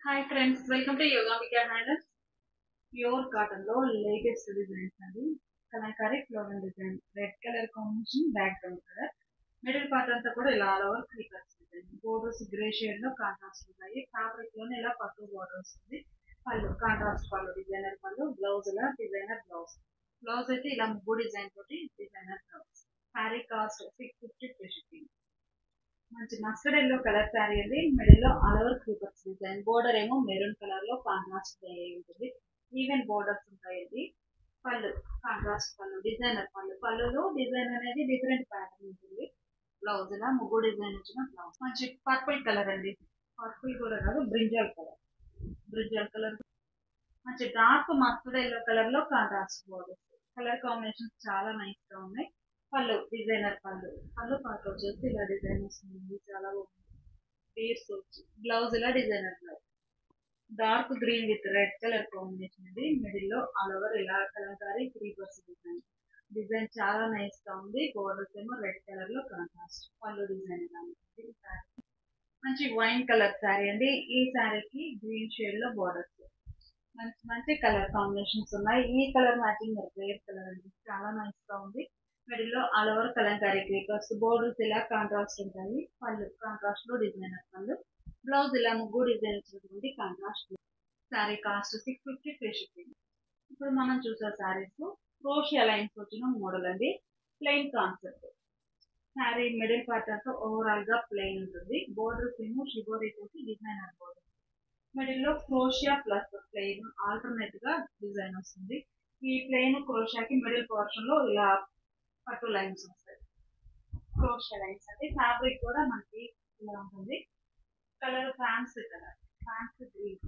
hi friends welcome to Yoga Vidya handles pure cotton లో latest designs అండి Kalamkari floral design red colour combination background colour middle part అంతా కూడా ఇలా all over creepers design borders grey shade లో contrast ఉంటాయి fabric లోనే ఇలా పట్టు బోర్డర్ వస్తుంది పళ్ళు కాంట్రాస్ట్ పళ్ళు డిజైనర్ పళ్ళు బ్లౌజ్ ఇలా డిజైనర్ బ్లౌజ్ బ్లౌజ్ అయితే ఇలా ముగ్గు డిజైన్ తోటి designer blouse sari cost six fifty three shipping మంచి మస్టర్డ్ ఎల్లో కలర్ శారీ అండి మిడిల్ లో all over creepers design border ఏమో మెరూన్ కలర్ లో కాంట్రాస్ట్ అయ్యి ఉంటుంది ఈవెన్ బోర్డర్స్ ఉంటాయండి పళ్ళు కాంట్రాస్ట్ పళ్ళు డిజైనర్ పళ్ళు పళ్ళులో డిజైన్ అనేది డిఫరెంట్ ప్యాటర్న్ ఉంటుంది బ్లౌజ్ ఇలా ముగ్గు డిజైన్ వచ్చిన బ్లౌజ్ మంచి పర్పుల్ కలర్ అండి పర్పుల్ కూడా కాదు బ్రింజల్ కలర్ బ్రింజల్ కలర్ మంచి డార్క్ మస్టర్డ్ ఎల్లో కలర్ లో కాంట్రాస్ట్ బోర్డర్స్ కలర్ కాంబినేషన్స్ చాలా నైస్ గా ఉన్నాయి పళ్ళు డిజైనర్ పళ్ళు పళ్ళు పాటు వచ్చేసి ఇలా డిజైన్ వస్తుంది చాలా బాగుంది పీర్స్ వచ్చి బ్లౌజ్ ఇలా designer blouse dark green with red colour combination ఇది మిడిల్ లో ఆల్ ఓవర్ ఇలా కలంకారీ త్రీ పర్స్ డిజైన్ డిజైన్ చాలా నైస్ గా ఉంది బోర్డర్స్ ఏమో రెడ్ కలర్ లో కాంట్రాస్ట్ పళ్ళు డిజైన్ ఇలా ఉంటుంది ఈ శారీ మంచి వైన్ కలర్ శారీ అండి ఈ శారీకి గ్రీన్ షేడ్ లో బోర్డర్స్ మంచి మంచి కలర్ కాంబినేషన్స్ ఉన్నాయి ఈ కలర్ మ్యాచింగ్ రేర్ కలర్ అండి చాలా నైస్ గా ఉంది మిడిల్ లో all over Kalamkari creepers borders ఇలా కాంట్రాస్ట్ ఉంటాయి పళ్ళు కాంట్రాస్ట్ లో డిజైనర్ పళ్ళు బ్లౌజ్ ఇలా ముగ్గు డిజైన్ వచ్చినటువంటి contrast sari cost six fifty free shipping ఇప్పుడు మనం చూసే శారీస్ క్రోషియా లైన్స్ వచ్చిన మోడల్ అండి plain concept sari middle part అంతా ఓవరాల్ గా ప్లెయిన్ ఉంటుంది బోర్డర్స్ ఏమో షిబోరీ తోటి డిజైనర్ బోర్డర్ మిడిల్ లో క్రోషియా ప్లస్ ప్లెయిన్ ఆల్టర్నేట్ గా డిజైన్ వస్తుంది ఈ ప్లెయిన్ క్రోషియాకి మిడిల్ పోర్షన్ లో ఇలా పట్టు లైన్స్ వస్తాయి క్రోషియా లైన్స్ అంటే ఫ్యాబ్రిక్ కూడా మనకి ఇలా ఉంటుంది colour fancy colour fancy green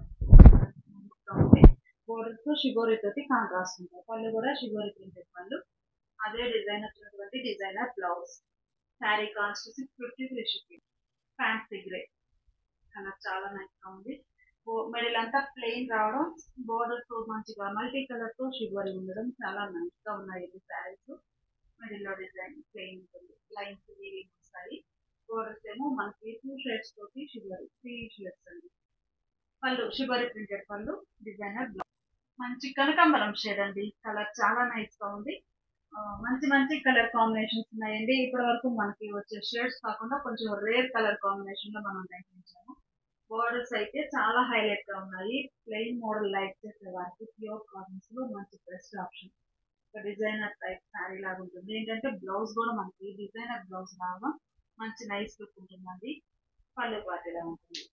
borders shibori తోటి కాంట్రాస్ట్ ఉంటాయి పళ్ళు కూడా షిబోరి ప్రింటెడ్ పళ్ళు అదే డిజైన్ వచ్చినటువంటి designer blouse sari cost six fifty three shipping fancy grey colour చాలా నైస్ గా ఉంది మిడిల్ అంతా ప్లెయిన్ రావడం బోర్డర్ తో మంచిగా మల్టీ కలర్ తో షిబోరి ఉండడం చాలా నైస్ గా ఉన్నాయి ఈ శారీస్ మిడిల్ లో డిజైన్ ప్లెయిన్ ఉంటుంది లైన్స్ వీవింగ్ వస్తాయి బోర్డర్స్ ఏమో మనకి టూ షేడ్స్ తోటి షుగర్ త్రీ షేడ్స్ అండి పళ్ళు షుగర్ ప్రింటెడ్ పళ్ళు డిజైనర్ బ్లౌజ్ మంచి కనకాంబరం షేడ్ అండి కలర్ చాలా నైస్ గా ఉంది మంచి మంచి కలర్ కాంబినేషన్స్ ఉన్నాయండి ఇప్పటి వరకు మనకి వచ్చే షేడ్స్ కాకుండా కొంచెం రేర్ కలర్ కాంబినేషన్ లో మనం ప్రయత్నించాము బోర్డర్స్ అయితే చాలా హైలైట్ గా ఉన్నాయి ప్లెయిన్ మోడల్ లైక్ చేసే వారికి ప్యూర్ కాటన్స్ లో మంచి best option designer type sari లాగా ఉంటుంది ఏంటంటే బ్లౌజ్ కూడా మనకి డిజైనర్ బ్లౌజ్ లాగా మంచి నైస్ లుక్ ఉంటుందండి పళ్ళు పాటిలా ఉంటుంది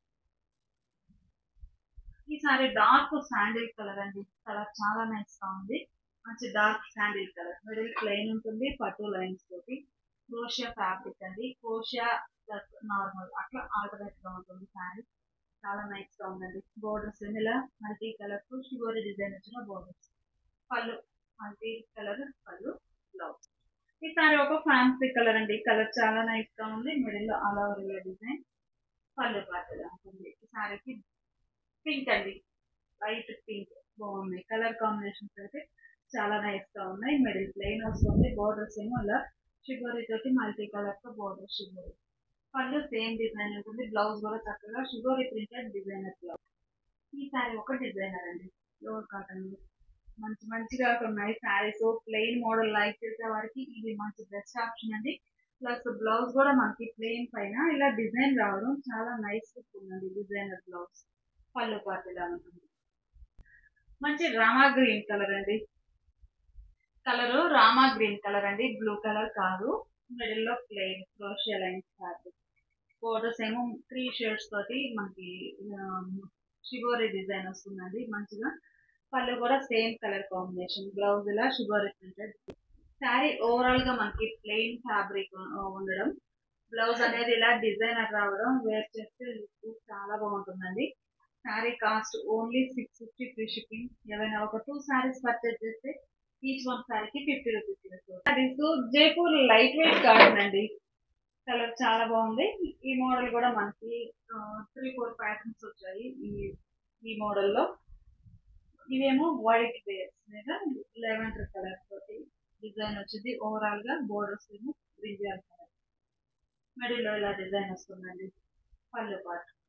ఈ సారీ డార్క్ శాండిల్ కలర్ అండి కలర్ చాలా నైస్ గా ఉంది మంచి dark sandal colour middle plain ఉంటుంది పట్టు లైన్స్ తోటి క్రోషియా ఫ్యాబ్రిక్ అండి క్రోషియా ప్లస్ నార్మల్ అట్లా ఆల్టర్నేట్ గా ఉంటుంది శారీ చాలా నైస్ గా ఉందండి బోర్డర్స్ ఇలా మల్టీ కలర్ తో షుగర్ డిజైన్ వచ్చిన borders pallu multi colour pallu blouse ఈ సారీ ఒక ఫ్యాన్సీ కలర్ అండి కలర్ చాలా నైస్ గా ఉంది మిడిల్ లో ఆల్ ఓవర్ డిజైన్ పళ్ళు పాటగా ఉంటుంది ఈ సారీకి పింక్ అండి వైట్ పింక్ బాగున్నాయి కలర్ కాంబినేషన్స్ అయితే చాలా నైస్ గా ఉన్నాయి మిడిల్ ప్లెయిన్ వస్తుంది బోర్డర్స్ ఏమో అలా షుగరీ తోటి మల్టీ కలర్ తో బోర్డర్ షుగరీ పళ్ళు సేమ్ డిజైన్ ఉంటుంది బ్లౌజ్ కూడా చక్కగా షుగరీ ప్రింటెడ్ డిజైనర్ బ్లౌజ్ ఈ సారీ ఒక డిజైనర్ అండి లోవర్ కాటన్ మంచి మంచిగా ఉన్నాయి శారీస్ ప్లెయిన్ మోడల్ లైక్ చేసే వారికి ఇది మంచి బెస్ట్ ఆప్షన్ అండి ప్లస్ బ్లౌజ్ కూడా మనకి ప్లెయిన్ పైన ఇలా డిజైన్ రావడం చాలా నైస్ లుక్ ఉందండి డిజైనర్ బ్లౌజ్ పళ్ళు పార్ట్ ఇలా ఉంటుంది మంచి రామా గ్రీన్ కలర్ అండి కలర్ రామా గ్రీన్ కలర్ అండి బ్లూ కలర్ కాదు మిడిల్ లో ప్లెయిన్ క్రోషియా లైన్స్ ఫ్యాబ్రిక్ బోర్డర్స్ ఏమో త్రీ షేడ్స్ తోటి మనకి షిగోరీ డిజైన్ వస్తుందండి మంచిగా పళ్ళు కూడా సేమ్ కలర్ కాంబినేషన్ బ్లౌజ్ ఇలా షుగర్ ప్రింటెడ్ శారీ ఓవరాల్ గా మనకి ప్లెయిన్ ఫ్యాబ్రిక్ ఉండడం బ్లౌజ్ అనేది ఇలా డిజైనర్ రావడం వేర్ చేస్తే లుక్ చాలా బాగుంటుందండి sari cost only six fifty free shipping ఏమైనా ఒక టూ శారీస్ పర్చేజ్ చేస్తే ఈచ్ వన్ శారీకి fifty rupees saris Jaipur light weight cotton అండి కలర్ చాలా బాగుంది ఈ మోడల్ కూడా మనకి త్రీ ఫోర్ ప్యాటర్న్స్ వచ్చాయి ఈ ఈ మోడల్లో ఇవేమో వైట్ బేస్ మీద లెవెండర్ కలర్ తోటి డిజైన్ వచ్చింది ఓవరాల్ గా బోర్డర్స్ ఏమో బ్రింజాల్ కలర్ మిడిల్ లో ఇలా డిజైన్ వస్తుందండి పళ్ళు పాటు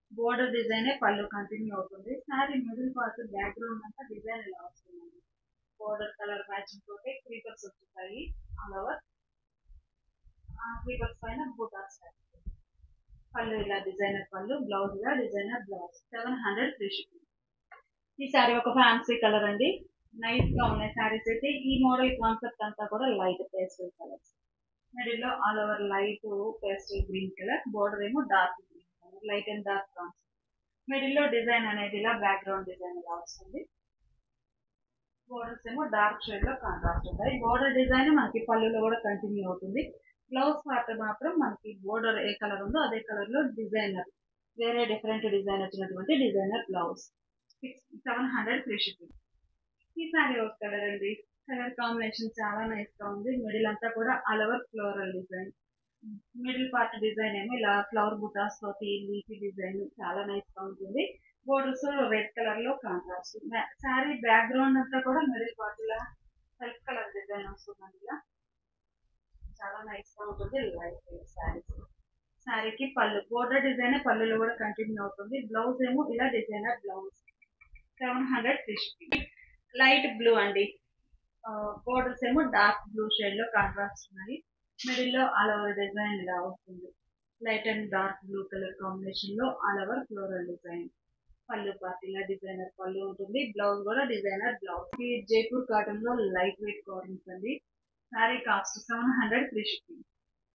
బోర్డర్ డిజైన్ పళ్ళు కంటిన్యూ అవుతుంది శారీ మిడిల్ పార్ట్ బ్యాక్గ్రౌండ్ అంతా డిజైన్ ఇలా వస్తుంది బోర్డర్ కలర్ మ్యాచింగ్ తోటి క్రీపర్స్ వచ్చేసాయి ఆల్ ఓవర్ ఆ క్రీపర్స్ పైన బూటాస్ పళ్ళు ఇలా డిజైనర్ పళ్ళు బ్లౌజ్ గా designer blouse seven hundred free shipping ఈ శారీ ఒక ఫ్యాన్సీ కలర్ అండి నైస్ గా ఉన్నాయి శారీస్ అయితే ఈ మోడల్ కాన్సెప్ట్ అంతా కూడా లైట్ పేస్టల్ కలర్స్ మిడిల్ లో all over light pastel green colour border ఏమో dark green colour light and dark concept middle లో డిజైన్ అనేది ఇలా బ్యాక్గ్రౌండ్ డిజైన్ ఇలా వస్తుంది బోర్డర్స్ ఏమో డార్క్ షేడ్ లో కాంట్రాస్ట్ ఉంటాయి బోర్డర్ డిజైన్ మనకి పళ్ళులో కూడా కంటిన్యూ అవుతుంది బ్లౌజ్ పార్ట్ మాత్రం మనకి బోర్డర్ ఏ కలర్ ఉందో అదే కలర్ లో డిజైనర్ వేరే డిఫరెంట్ డిజైన్ వచ్చినటువంటి designer blouse six seven hundred free shipping ఈ సారీ ఒక కలర్ అండి కలర్ కాంబినేషన్ చాలా నైస్ గా ఉంది మిడిల్ అంతా కూడా all over floral design middle part design ఏమో ఇలా ఫ్లవర్ బుటాస్ తోటి లీఫీ డిజైన్ చాలా నైస్ గా ఉంటుంది బోర్డర్స్ రెడ్ కలర్ లో కాంట్రాస్ట్ శారీ బ్యాక్గ్రౌండ్ అంతా కూడా మిడిల్ పార్ట్ ఇలా సెల్ఫ్ కలర్ డిజైన్ వస్తుందండి ఇలా చాలా నైస్ గా ఉంటుంది లైట్ శారీస్ శారీకి పళ్ళు బోర్డర్ డిజైన్ పళ్ళులో కూడా కంటిన్యూ అవుతుంది బ్లౌజ్ ఏమో ఇలా designer blouse seven hundred free shipping light blue అండి బోర్డర్స్ ఏమో డార్క్ బ్లూ షేడ్ లో కాంట్రాస్ట్ ఉన్నాయి మిడిల్ లో ఆల్ ఓవర్ డిజైన్ ఇలా వస్తుంది light and dark blue colour combination లో all over floral design pallu పార్టీలా డిజైనర్ పళ్ళు ఉంటుంది బ్లౌజ్ కూడా డిజైనర్ బ్లౌజ్ ఈ జైపూర్ కాటన్ లో లైట్ వెయిట్ కాటన్స్ అండి sari cost seven hundred free shipping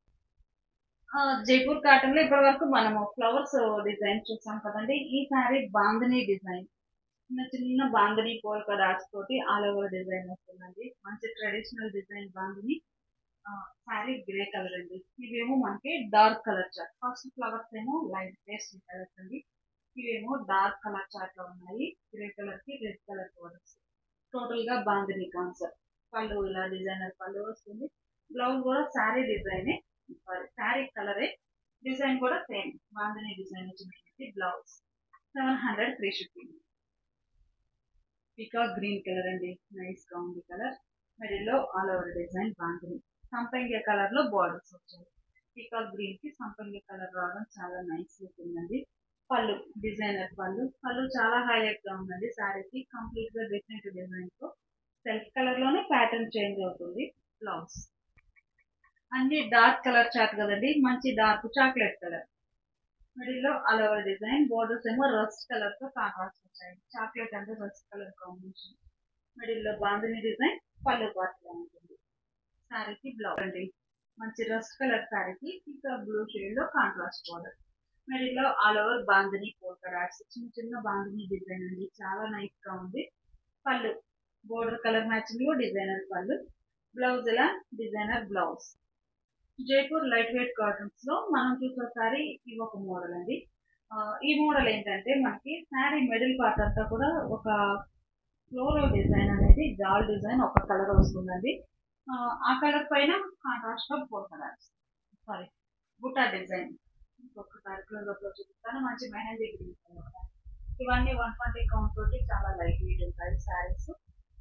Jaipur cotton లో ఇప్పటి వరకు మనము ఫ్లవర్స్ డిజైన్ చూసాం కదండి ఈ శారీ బాందని డిజైన్ చిన్న చిన్న బాందని పోల్కా డాట్స్ తోటి ఆల్ ఓవర్ డిజైన్ వస్తుందండి మంచి traditional design bandhani sari grey colour అండి ఇవేమో మనకి dark colour chart first flowers ఏమో లైట్ పేస్ట్ కలర్స్ అండి ఇవేమో డార్క్ కలర్ చార్ట్ లో ఉన్నాయి గ్రే కలర్ కి రెడ్ కలర్ బోర్డర్స్ టోటల్ గా బాందని కాన్సెప్ట్ పళ్ళు ఇలా డిజైనర్ పళ్ళు వస్తుంది బ్లౌజ్ కూడా శారీ డిజైనే సారీ శారీ కలరే డిజైన్ కూడా సేమ్ బాందని డిజైన్ వచ్చినటువంటి blouse seven hundred free shipping peacock green colour అండి నైస్ గా ఉంది కలర్ మిడిల్ లో ఆల్ ఓవర్ డిజైన్ బాందని సంపంగి కలర్ లో బార్డర్స్ వచ్చాయి పికాక్ గ్రీన్ కి సంపంగి కలర్ రావడం చాలా నైస్ లుక్ ఉందండి పళ్ళు డిజైనర్ పళ్ళు పళ్ళు చాలా హైలైట్ గా ఉందండి శారీకి కంప్లీట్ గా డిఫరెంట్ డిజైన్ తో సెల్ఫ్ కలర్ లోనే ప్యాటర్న్ చేంజ్ అవుతుంది బ్లౌజ్ అన్ని డార్క్ కలర్ చాట్ కదండి మంచి డార్క్ చాక్లెట్ కలర్ మిడిల్ లో ఆల్ ఓవర్ డిజైన్ బోర్డర్స్ ఏమో రస్ట్ కలర్ తో కాంట్రాస్ట్ వచ్చాయి చాక్లెట్ అంటే రస్ట్ కలర్ కాంబినేషన్ మిడిల్ లో బాందిని డిజైన్ పళ్ళు పార్ట్ గా ఉంటుంది శారీకి బ్లౌజ్ అండి మంచి రస్ట్ కలర్ శారీకి ఇంకా బ్లూ షేడ్ లో కాంట్రాస్ట్ బోర్డర్ మిడిల్ లో all over bandhani polka dots చిన్న చిన్న బాందిని డిజైన్ అండి చాలా నైస్ గా ఉంది పళ్ళు బోర్డర్ కలర్ మ్యాచింగ్ లో డిజైనర్ పళ్ళు బ్లౌజ్ ఇలా designer blouse Jaipur light weight cottons లో మనం చూసే సారీ ఇవి ఒక మోడల్ అండి ఈ మోడల్ ఏంటంటే మనకి శారీ మిడిల్ పార్ట్ అంతా కూడా ఒక ఫ్లోరల్ డిజైన్ అనేది జాల్ డిజైన్ ఒక కలర్ వస్తుందండి ఆ కలర్ పైన కాంట్రాస్ట్ లో four colours sari butta design ఇంకొకసారి క్లోజ్ అప్ లో చూపిస్తాను మంచి మెహందీ గ్రీన్ కలర్ ఇవన్నీ వన్ ట్వంటీ కౌంట్ తోటి చాలా లైట్ వెయిట్ ఉంటాయి saris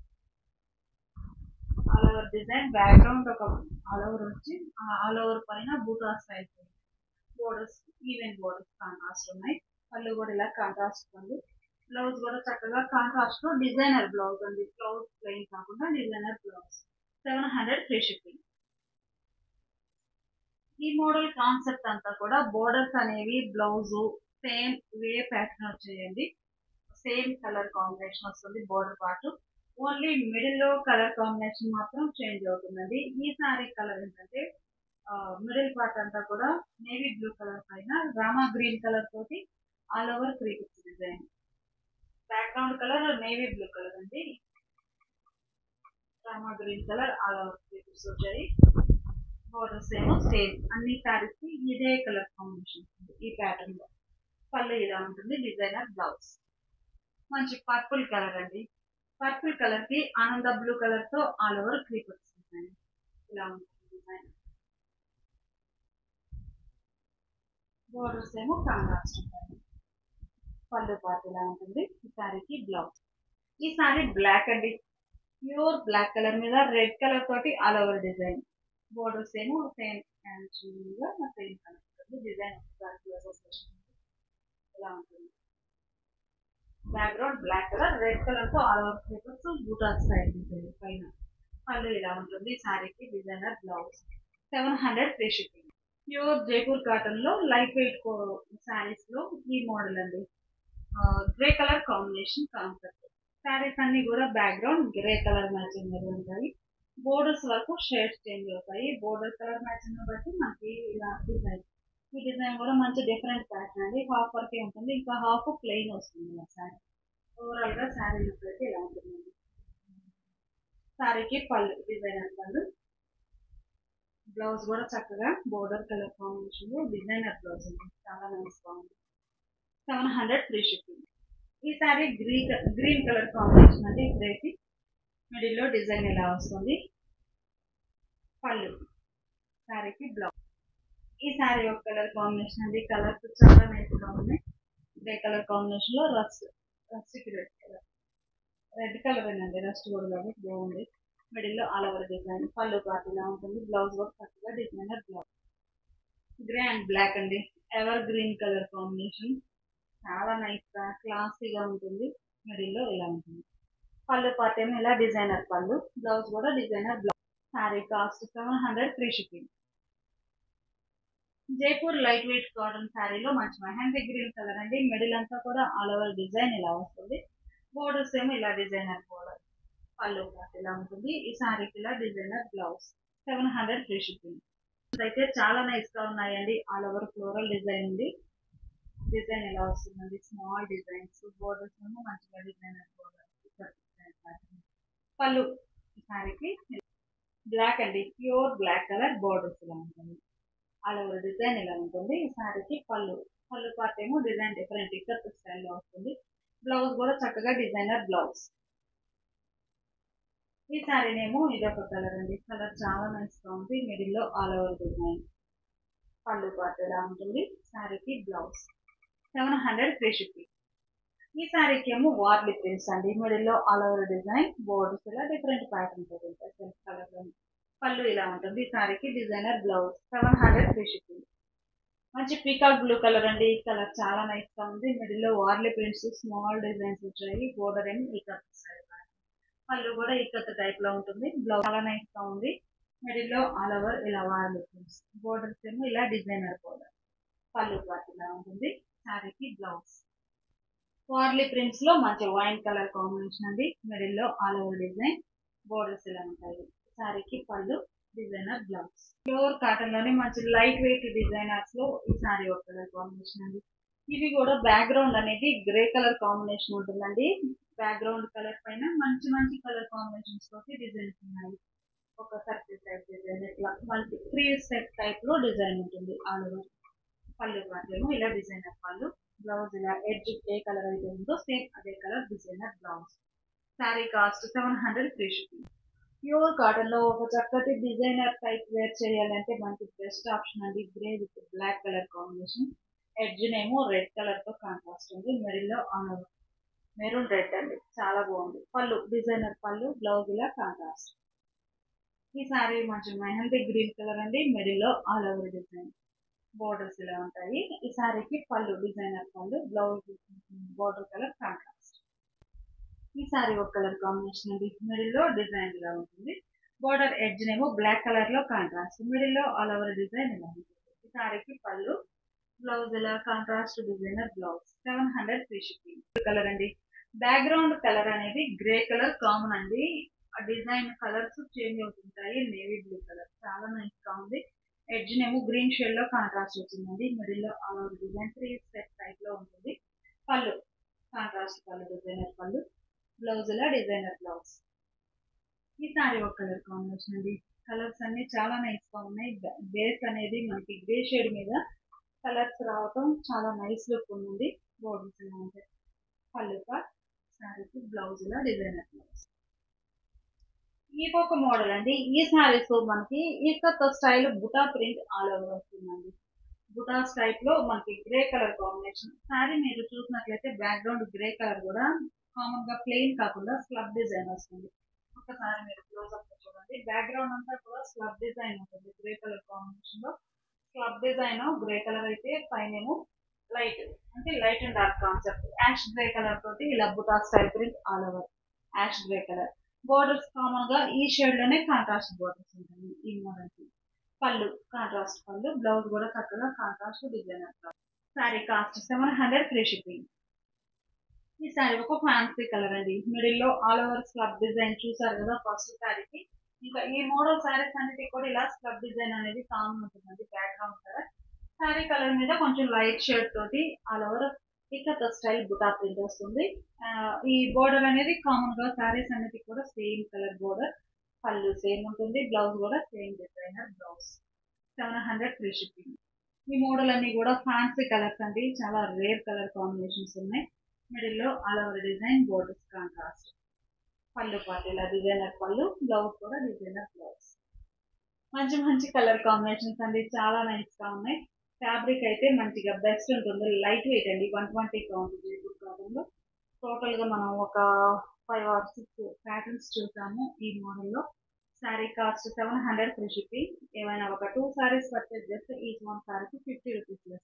all over design background ఒక ఆల్ ఓవర్ వచ్చి ఆల్ ఓవర్ పైన buta style borders even borders contrast ఉన్నాయి పళ్ళు కూడా ఇలా కాంట్రాస్ట్ ఉంది బ్లౌజ్ కూడా చక్కగా కాంట్రాస్ట్ లో డిజైనర్ బ్లౌజ్ ఉంది బ్లౌజ్ ప్లెయిన్ కాకుండా designer blouse seven hundred free shipping ఈ మోడల్ కాన్సెప్ట్ అంతా కూడా బోర్డర్స్ అనేవి బ్లౌజ్ సేమ్ వే ప్యాటర్న్ వచ్చేయండి సేమ్ కలర్ కాంబినేషన్ వస్తుంది బోర్డర్ పార్ట్ ఓన్లీ మిడిల్ లో కలర్ కాంబినేషన్ మాత్రం చేంజ్ అవుతుందండి ఈ సారీ కలర్ ఏంటంటే మిడిల్ పార్ట్ అంతా కూడా నేవీ బ్లూ కలర్ పైన రామా గ్రీన్ కలర్ తోటి all over three picks design background colour navy blue colour అండి Rama green colour all over three picks వచ్చాయి బోర్డర్స్ ఏమో సేమ్ అన్ని సారీస్ కి ఇదే కలర్ కాంబినేషన్ ఈ ప్యాటర్న్ లో పళ్ళు ఇలా ఉంటుంది డిజైనర్ బ్లౌజ్ మంచి పర్పుల్ కలర్ అండి పర్పుల్ కలర్ కి ఆనంద బ్లూ కలర్ తో ఆల్ ఓవర్ క్రీపర్స్ డిజైన్ ఇలా ఉంటుంది డిజైన్ బోర్డర్స్ ఏమో కాంట్రాస్ట్ ఉంటాయి పళ్ళు పార్ట్ ఇలా ఉంటుంది ఈ సారీకి బ్లౌజ్ ఈ సారీ బ్లాక్ అండి ప్యూర్ బ్లాక్ కలర్ మీద రెడ్ కలర్ తోటి ఆల్ ఓవర్ డిజైన్ బోర్డర్స్ ఏమో సేమ్ సేమ్ కలర్ డిజైన్ ఒకసారి ఇలా ఉంటుంది background black colour red colour తో ఆల్ ఓవర్ పేపర్స్ బూటా స్టైల్ ఉంటుంది పైన పళ్ళు ఇలా ఉంటుంది శారీకి designer blouse seven hundred free shipping pure Jaipur cotton లో లైట్ వెయిట్ శారీస్ లో ఈ మోడల్ అండి grey colour combination concept saris అన్ని కూడా బ్యాక్గ్రౌండ్ గ్రే కలర్ మ్యాచింగ్ మీద ఉంటాయి బోర్డర్స్ వరకు షేడ్స్ చేంజ్ అవుతాయి బోర్డర్ కలర్ మ్యాచింగ్ బట్టి మనకి ఇలా డిజైన్ ఈ డిజైన్ కూడా మంచి డిఫరెంట్ ప్యాటర్న్ అండి హాఫ్ వర్కే ఉంటుంది ఇంకా హాఫ్ ప్లెయిన్ వస్తుంది ఇలా శారీ ఓవరాల్ గా శారీ లుక్ అయితే ఇలా ఉంటుందండి శారీకి పళ్ళు డిజైనర్ పళ్ళు బ్లౌజ్ కూడా చక్కగా బోర్డర్ కలర్ కాంబినేషన్ లో డిజైనర్ బ్లౌజ్ ఉంది చాలా నైస్ గా ఉంది సెవెన్ హండ్రెడ్ ఫ్రీ షిప్పింగ్ ఈ sari green green colour combination అండి గ్రేకి మిడిల్లో డిజైన్ ఇలా వస్తుంది పళ్ళు శారీకి బ్లౌజ్ ఈ శారీ ఒక కలర్ కాంబినేషన్ అండి కలర్స్ చాలా నైస్ గా ఉన్నాయి గ్రే కలర్ కాంబినేషన్ లో rust rust red colour red colour అండి రస్ట్ కూడా కాబట్టి బాగుంది మిడిల్లో all over design pallu part ఇలా ఉంటుంది బ్లౌజ్ కూడా చక్కగా designer blouse grey and black అండి ఎవర్ గ్రీన్ కలర్ కాంబినేషన్ చాలా నైస్ గా క్లాసీగా ఉంటుంది మిడిల్లో ఇలా ఉంటుంది పళ్ళు పార్ట్ ఏమో ఇలా డిజైనర్ పళ్ళు బ్లౌజ్ కూడా designer blouse sari cost seven hundred free shipping Jaipur light weight cotton శారీలో మంచి మెహందీ గ్రీన్ కలర్ అండి మిడిల్ అంతా కూడా ఆల్ ఓవర్ డిజైన్ ఇలా వస్తుంది బోర్డర్స్ ఏమో ఇలా డిజైనర్ బోర్డర్ పళ్ళు పార్ట్ ఇలా ఉంటుంది ఈ శారీకి ఇలా designer blouse seven hundred free shipping అయితే చాలా నైస్ గా ఉన్నాయండి ఆల్ ఓవర్ ఫ్లోరల్ డిజైన్ ఉంది డిజైన్ ఎలా వస్తుందండి స్మాల్ డిజైన్స్ బోర్డర్స్ ఏమో మంచిగా డిజైనర్ బోర్డర్ పళ్ళు ఈ శారీకి బ్లాక్ అండి ప్యూర్ బ్లాక్ కలర్ బోర్డర్స్ ఇలా ఉంటుంది ఆల్ ఓవర్ డిజైన్ ఇలా ఉంటుంది ఈ శారీకి పళ్ళు పళ్ళు పార్ట్ ఏమో డిజైన్ డిఫరెంట్ ఇక్కత్ స్టైల్లో వస్తుంది బ్లౌజ్ కూడా చక్కగా డిజైనర్ బ్లౌజ్ ఈ శారీనేమో ఇదొక కలర్ అండి కలర్ చాలా నైస్ గా ఉంది మిడిల్ లో all over design pallu part ఎలా ఉంటుంది శారీకి blouse seven hundred free shipping ఈ శారీకి ఏమో వార్లీ ప్రింట్స్ అండి మిడిల్ లో ఆల్ ఓవర్ డిజైన్ బోర్డర్స్ ఇలా డిఫరెంట్ ప్యాటర్న్స్ ఉంటాయి సెల్ఫ్ కలర్ లో పళ్ళు ఇలా ఉంటుంది ఈ శారీకి designer blouse seven hundred free shipping మంచి పీకాక్ బ్లూ కలర్ అండి ఈ కలర్ చాలా నైస్ గా ఉంది మిడిల్ లో వార్లీ ప్రింట్స్ స్మాల్ డిజైన్స్ వచ్చాయి బోర్డర్ ఏమో ఈ కలర్ స్టైల్ పళ్ళు కూడా ఇక్కత టైప్ లో ఉంటుంది బ్లౌజ్ చాలా నైస్ గా ఉంది మిడిల్ లో ఆల్ ఓవర్ ఇలా వార్లీ ప్రింట్స్ బోర్డర్స్ ఏమో ఇలా డిజైనర్ బోర్డర్ పళ్ళు పార్ట్ ఇలా ఉంటుంది శారీకి బ్లౌజ్ వార్లీ ప్రింట్స్ లో మంచి వైన్ కలర్ కాంబినేషన్ అండి మిడిల్ లో ఆల్ ఓవర్ డిజైన్ బోర్డర్స్ ఇలా ఉంటాయి శారీకి పళ్ళు డిజైనర్ బ్లౌజ్ ప్యూర్ కాటన్ లోనే మంచి లైట్ వెయిట్ డిజైనర్స్ లో ఈ శారీ ఒక కలర్ కాంబినేషన్ అండి ఇవి కూడా బ్యాక్గ్రౌండ్ అనేది గ్రే కలర్ కాంబినేషన్ ఉంటుందండి బ్యాక్గ్రౌండ్ కలర్ పైన మంచి మంచి కలర్ కాంబినేషన్స్ తోటి డిజైన్స్ ఉన్నాయి ఒక సర్కిల్ టైప్ డిజైన్ ఇట్లా మల్టీ త్రీ స్టెప్ టైప్ లో డిజైన్ ఉంటుంది ఆల్ ఓవర్ పళ్ళు పాటేమో ఇలా డిజైనర్ పళ్ళు బ్లౌజ్ ఇలా ఎడ్జ్ ఏ కలర్ అయితే ఉందో సేమ్ అదే colour designer blouse sari cost seven hundred free shipping pure cotton లో ఒక చక్కటి డిజైనర్ టైప్ వేర్ చేయాలంటే మనకి బెస్ట్ ఆప్షన్ అండి grey with black colour combination edge నేమో రెడ్ కలర్ తో కాంట్రాస్ట్ ఉంది మిడిల్ లో మెరూన్ రెడ్ అండి చాలా బాగుంది పళ్ళు డిజైనర్ పళ్ళు బ్లౌజ్ ఇలా కాంట్రాస్ట్ ఈ సారీ మంచి మెహందీ గ్రీన్ కలర్ అండి మిడిల్ లో ఆల్ ఓవర్ డిజైన్ బోర్డర్స్ ఇలా ఉంటాయి ఈ సారీకి పళ్ళు డిజైనర్ పళ్ళు బ్లౌజ్ బోర్డర్ కలర్ కాంట్రాస్ట్ ఈ సారీ ఒక కలర్ కాంబినేషన్ అండి మిడిల్ లో డిజైన్ ఇలా ఉంటుంది బోర్డర్ ఎడ్జ్ నేమో బ్లాక్ కలర్ లో కాంట్రాస్ట్ మిడిల్ లో ఆల్ ఓవర్ డిజైన్ ఇలా ఉంటుంది ఈ సారీకి పళ్ళు బ్లౌజ్ ఇలా contrast designer blouse seven hundred free shipping colour అండి బ్యాక్గ్రౌండ్ కలర్ అనేది గ్రే కలర్ కామన్ అండి ఆ డిజైన్ కలర్స్ చేంజ్ అవుతుంటాయి నేవీ బ్లూ కలర్ చాలా నైస్ గా ఉంది ఎడ్జ్ నేమో గ్రీన్ షేడ్ లో కాంట్రాస్ట్ వచ్చిందండి మిడిల్ లో all over design three step type లో ఉంటుంది పళ్ళు కాంట్రాస్ట్ పళ్ళు డిజైనర్ పళ్ళు బ్లౌజ్ ఇలా డిజైనర్ బ్లౌజ్ ఈ సారీ ఒక కలర్ కాంబినేషన్ అండి కలర్స్ అన్ని చాలా నైస్ గా ఉన్నాయి బేస్ అనేది మనకి గ్రే షేడ్ మీద కలర్స్ రావటం చాలా నైస్ లుక్ ఉంది బోర్డర్స్ ఇలా ఉంటాయి పళ్ళు పార్ట్ శారీకి బ్లౌజ్ ఇలా డిజైనర్ బ్లౌజ్ ఈ ఒక మోడల్ అండి ఈ సారీస్ మనకి ikat style buta print all over వస్తుందండి బుటాస్ టైప్ లో మనకి గ్రే కలర్ కాంబినేషన్ సారీ మీరు చూసినట్లయితే బ్యాక్గ్రౌండ్ గ్రే కలర్ కూడా కామన్ గా ప్లెయిన్ కాకుండా స్లబ్ డిజైన్ వస్తుంది ఒకసారి మీరు క్లోజ్ అప్ చూడండి బ్యాక్గ్రౌండ్ అంతా కూడా స్లబ్ డిజైన్ ఉంటుంది గ్రే కలర్ కాంబినేషన్ లో స్లబ్ డిజైన్ గ్రే కలర్ అయితే పైన లైట్ అంటే light and dark concept ash grey colour తోటి ఇలా buta style print all over ash grey colour borders common గా ఈ షేడ్ లోనే కాంట్రాస్ట్ బోర్డర్స్ ఉంటాయి ఈ మోడల్ కి పళ్ళు కాంట్రాస్ట్ పళ్ళు బ్లౌజ్ కూడా చక్కగా contrast designer sari cost seven hundred free shipping ఈ శారీ ఒక ఫ్యాన్సీ కలర్ అండి మిడిల్ లో ఆల్ ఓవర్ స్లబ్ డిజైన్ చూసారు కదా ఫస్ట్ శారీకి ఇంకా ఈ మోడల్ శారీస్ అన్నిటి కూడా ఇలా స్లబ్ డిజైన్ అనేది కామన్ ఉంటుందండి బ్యాక్గ్రౌండ్ కలర్ శారీ కలర్ మీద కొంచెం లైట్ షేడ్ తోటి all over ikat style buta print వస్తుంది ఆ, ఈ బోర్డర్ అనేది కామన్ గా శారీస్ అన్నిటి కూడా సేమ్ కలర్ బోర్డర్ పళ్ళు సేమ్ ఉంటుంది బ్లౌజ్ కూడా same designer blouse seven hundred free shipping ఈ మోడల్ అన్ని కూడా ఫ్యాన్సీ కలర్స్ అండి చాలా రేర్ కలర్ కాంబినేషన్స్ ఉన్నాయి మిడిల్ లో all over design borders contrast పళ్ళు పాటు ఇలా డిజైనర్ పళ్ళు బ్లౌజ్ కూడా డిజైనర్ బ్లౌజ్ మంచి మంచి కలర్ కాంబినేషన్స్ అండి చాలా నైస్ గా ఉన్నాయి ఫ్యాబ్రిక్ అయితే మంచిగా బెస్ట్ ఉంటుంది లైట్ వెయిట్ అండి one twenty count Jaipur cotton లో టోటల్ గా మనం ఒక ఫైవ్ ఆర్ సిక్స్ ప్యాటర్న్స్ చూసాము ఈ మోడల్ లో sari cost seven hundred free shipping ఏమైనా ఒక టూ సారీస్ పర్చేస్ చేస్తే ఈచ్ వన్ సారీకి ఫిఫ్టీ రూపీస్